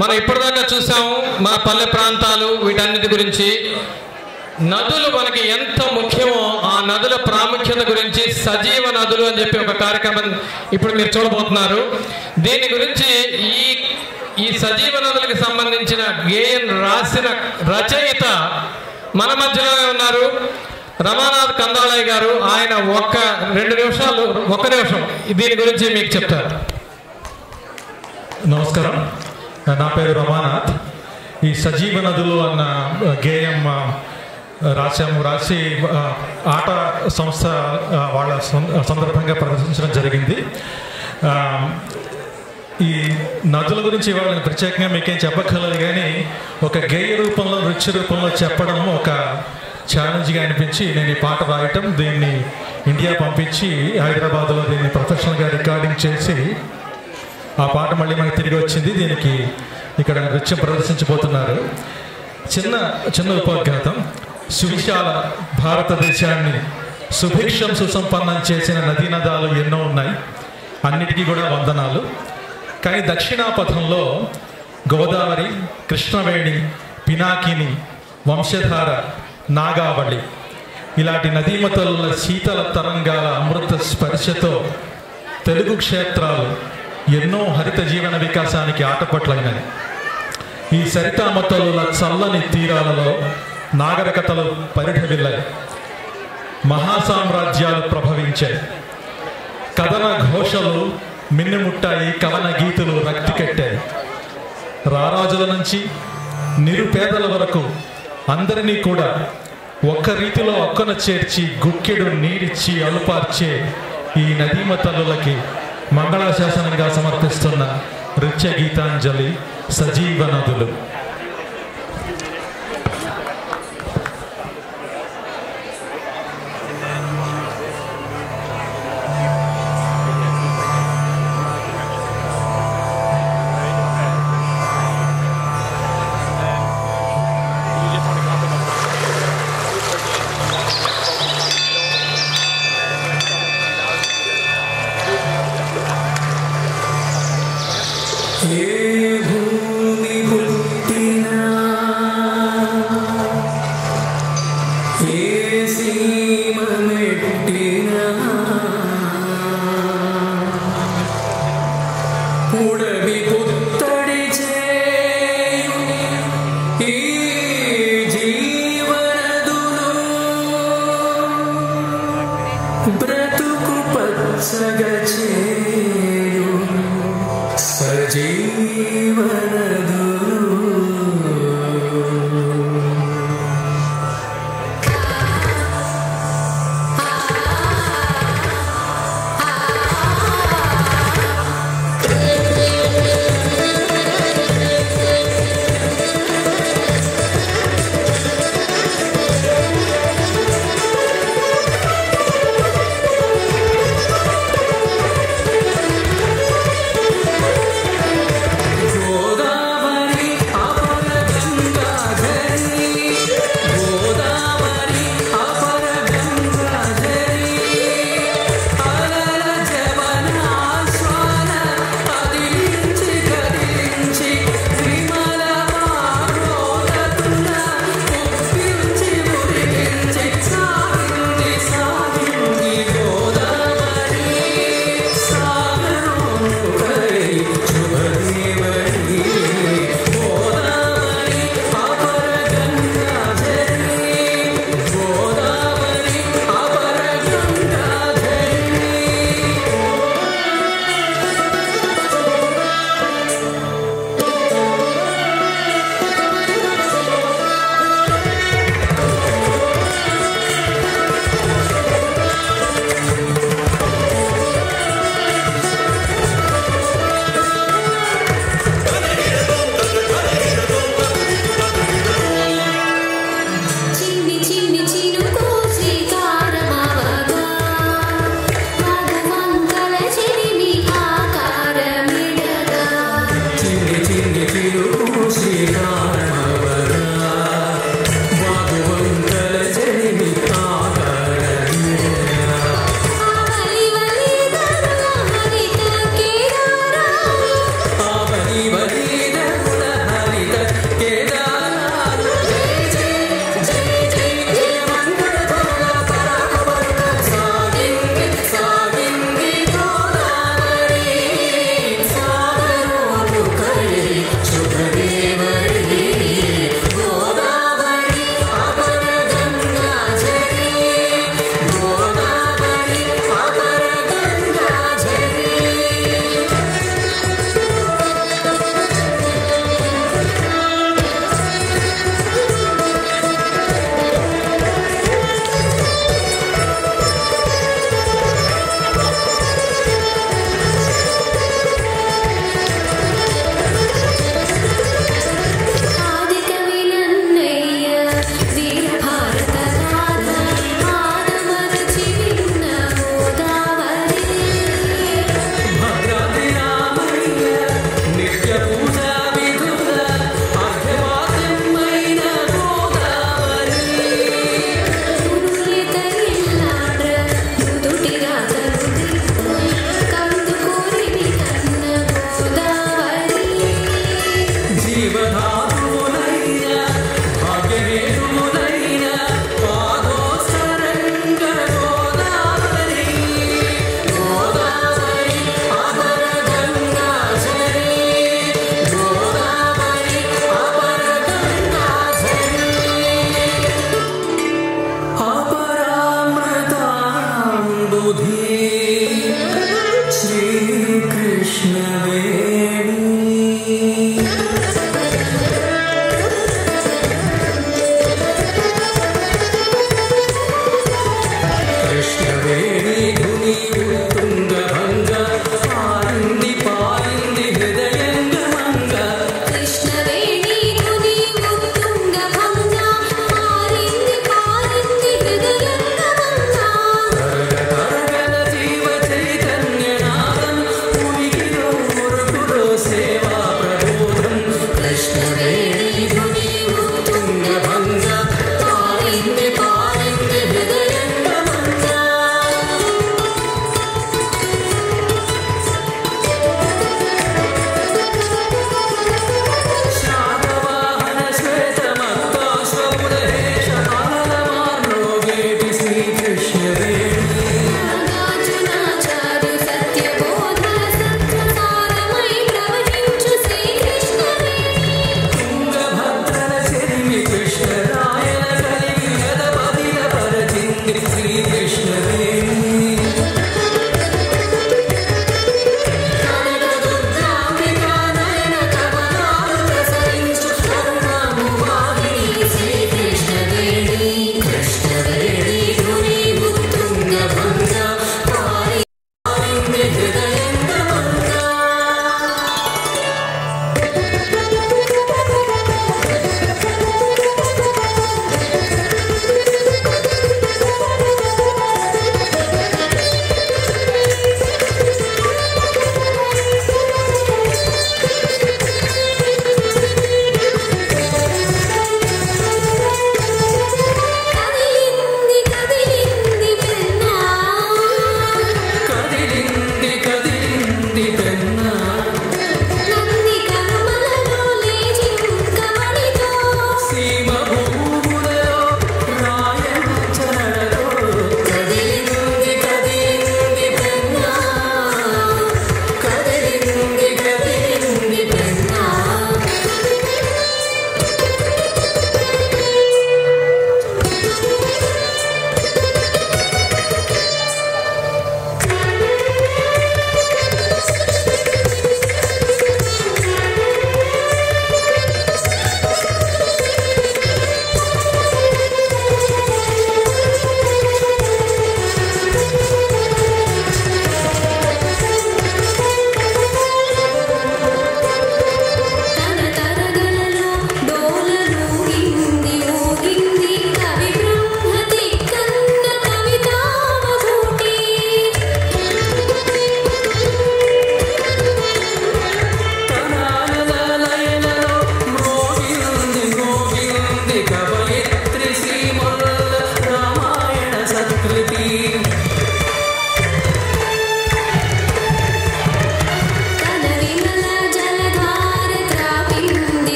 మనం ఇప్పటిదాకా చూసాము మన పల్లె ప్రాంతాలు వీటన్నిటి గురించి నదులు మనకి ఎంత ముఖ్యమో ఆ నదుల ప్రాముఖ్యత గురించి సజీవ నదులు అని చెప్పి ఒక కార్యక్రమం ఇప్పుడు మీరు చూడబోతున్నారు దీని గురించి ఈ ఈ సజీవ నదులకు సంబంధించిన గేయం రాసిన రచయిత మన మధ్యలోనే ఉన్నారు రమానాథ్ కందాళయ్య గారు ఆయన ఒక్క రెండు నిమిషాలు ఒక్క నిమిషం దీని గురించి మీకు చెప్తారు నమస్కారం నా పేరు రమానాథ్ ఈ సజీవ నదులు అన్న గేయం ఆ, రాశాము రాసి ఆ, ఆట సంస్థ ఆ, వాళ్ళ సం- సందర్భంగా ప్రదర్శించడం జరిగింది ఆ, ఈ నదుల గురించి ఇవాళ నేను ప్రత్యేకంగా మీకేం చెప్పక్కర్లేదు కానీ ఒక గేయ రూపంలో నృత్య రూపంలో చెప్పడం ఒక ఛాలెంజ్గా అనిపించి నేను ఈ పాట రాయటం దీన్ని ఇండియా పంపించి హైదరాబాద్లో దీన్ని ప్రొఫెషనల్గా రికార్డింగ్ చేసి ఆ పాట మళ్ళీ మనకి తిరిగి వచ్చింది దీనికి ఇక్కడ నృత్యం ప్రదర్శించబోతున్నారు చిన్న చిన్న ఉపోద్ఘాతం సువిశాల భారతదేశాన్ని సుభిక్షం సుసంపన్నం చేసిన నదీ నదాలు ఎన్నో ఉన్నాయి అన్నిటికీ కూడా వందనాలు కానీ దక్షిణాపథంలో గోదావరి కృష్ణవేణి పినాకిని వంశధార నాగావళి ఇలాంటి నదీమతల శీతల తరంగాల అమృత స్పర్శతో తెలుగు క్షేత్రాలు ఎన్నో హరిత జీవన వికాసానికి ఆటపట్లైనవి ఈ సరితామతలుల చల్లని తీరాలలో నాగరికతలు పరిఢవిల్లాయి మహాసామ్రాజ్యాలు ప్రభవించాయి కథన ఘోషలు మిన్నుముట్టాయి కవన గీతులు రక్తి కట్టాయి రారాజుల నుంచి నిరుపేదల వరకు అందరినీ కూడా ఒక్క రీతిలో ఒక్కన చేర్చి గుక్కెడు నీరిచ్చి అలుపార్చే ఈ నదీమ తల్లులకి మంగళాశాసనంగా సమర్పిస్తున్న నృత్య గీతాంజలి సజీవ నదులు ఏ భూమి పుట్టి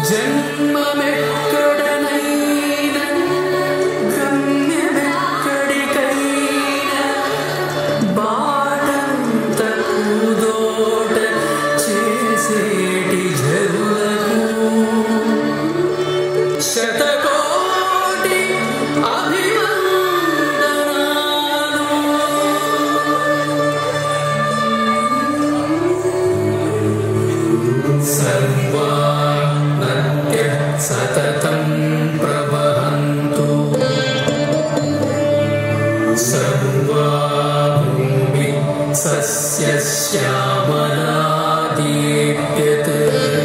జన్మమెక్కడనైనా గమ్యమెక్కడికైనా బాటంత పూదోట చేసేటి జరులకు శతకోటి అభివందనాలు सर्वानद्य सततं प्रवहन्तु सर्वा भूमि सस्यश्यामलादीप्यत्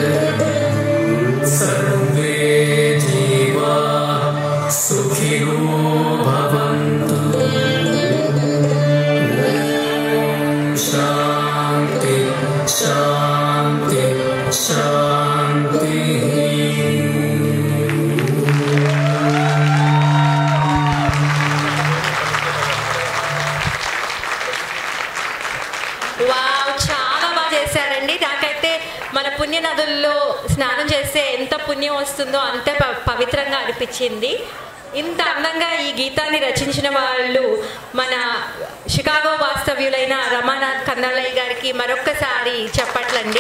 सर्वे जीवा सुखिनो भवन्तु शान्ति शान्ति शान्तिः వావ్ చాలా బాగా చేశారండి నాకైతే మన పుణ్య నదుల్లో స్నానం చేస్తే ఎంత పుణ్యం వస్తుందో అంతే ప- పవిత్రంగా అనిపించింది ఇంత అందంగా ఈ గీతాన్ని రచించిన వాళ్ళు మన షికాగో వాస్తవ్యులైన రమానాథ్ కందాలయ్య గారికి మరొక్కసారి చెప్పట్లండి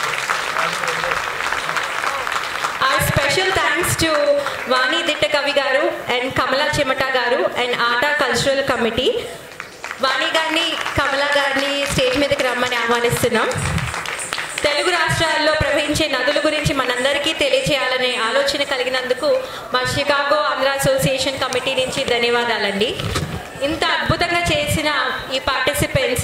our special thanks to Vani Ditta Kavi గారు అండ్ కమలా చెమట గారు and ATA cultural committee Vani గారిని కమలా గారిని స్టేజ్ మీదకి రమ్మని ఆహ్వానిస్తున్నాం తెలుగు రాష్ట్రాల్లో ప్రవహించే నదుల గురించి మనందరికీ తెలియచేయాలనే ఆలోచన కలిగినందుకు మా షికాగో ఆంధ్ర అసోసియేషన్ కమిటీ నుంచి ధన్యవాదాలండి ఇంత అద్భుతంగా చేసిన ఈ పార్టిసిపెంట్స్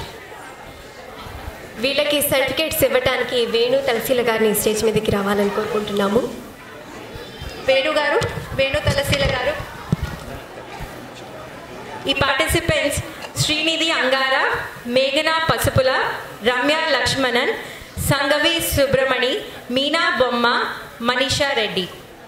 వీళ్ళకి సర్టిఫికేట్స్ ఇవ్వడానికి వేణు తలసీల గారిని స్టేజ్ మీదకి రావాలని కోరుకుంటున్నాము వేణు గారు వేణు తలశీల గారు ఈ పార్టిసిపెంట్స్ శ్రీనిధి అంగార మేఘనా పసుపుల రమ్య లక్ష్మణన్ సంగవి సుబ్రమణి మీనా బొమ్మ మనీషా రెడ్డి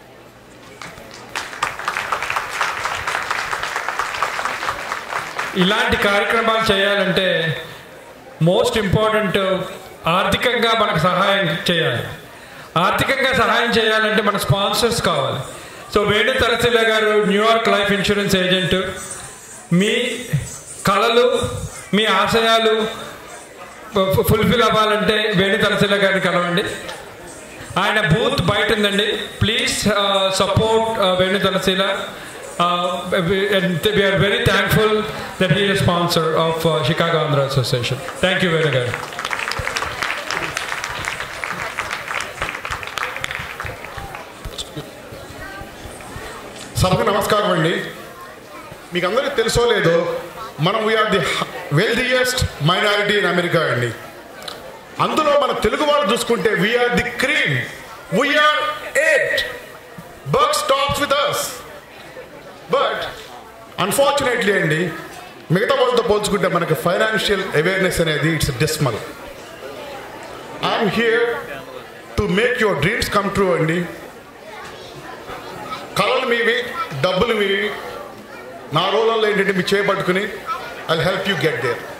ఇలాంటి కార్యక్రమాలు చేయాలంటే మోస్ట్ ఇంపార్టెంట్ ఆర్థికంగా మనకు సహాయం చేయాలి ఆర్థికంగా సహాయం చేయాలంటే మన స్పాన్సర్స్ కావాలి సో వేణు తలసిల్ల గారు న్యూయార్క్ లైఫ్ ఇన్సూరెన్స్ ఏజెంట్ మీ కళలు మీ ఆశయాలు ఫుల్ఫిల్ అవ్వాలంటే వేణు తలసిల్ల గారిని కలవండి ఆయన బూత్ బయట ఉందండి please support Venu Talasila we are very thankful that he sponsor of Chicago Andhra association thank you Venu గారు సభకు నమస్కారం అండి మీకు అందరికీ తెలుసో లేదో మనం we are the wealthiest minority in America అండి అందులో మన తెలుగు వాళ్ళు చూసుకుంటే we are the cream we are eight buck stops with us but unfortunately అండి మిగతా వాళ్ళతో పోల్చుకుంటే మనకి ఫైనాన్షియల్ అవేర్నెస్ అనేది it's dismal I am here to make your dreams come true అండి కళలు మీవి డబ్బులు మీవి నా రోజుల్లో ఏంటంటే మీ చేపట్టుకుని I help you get there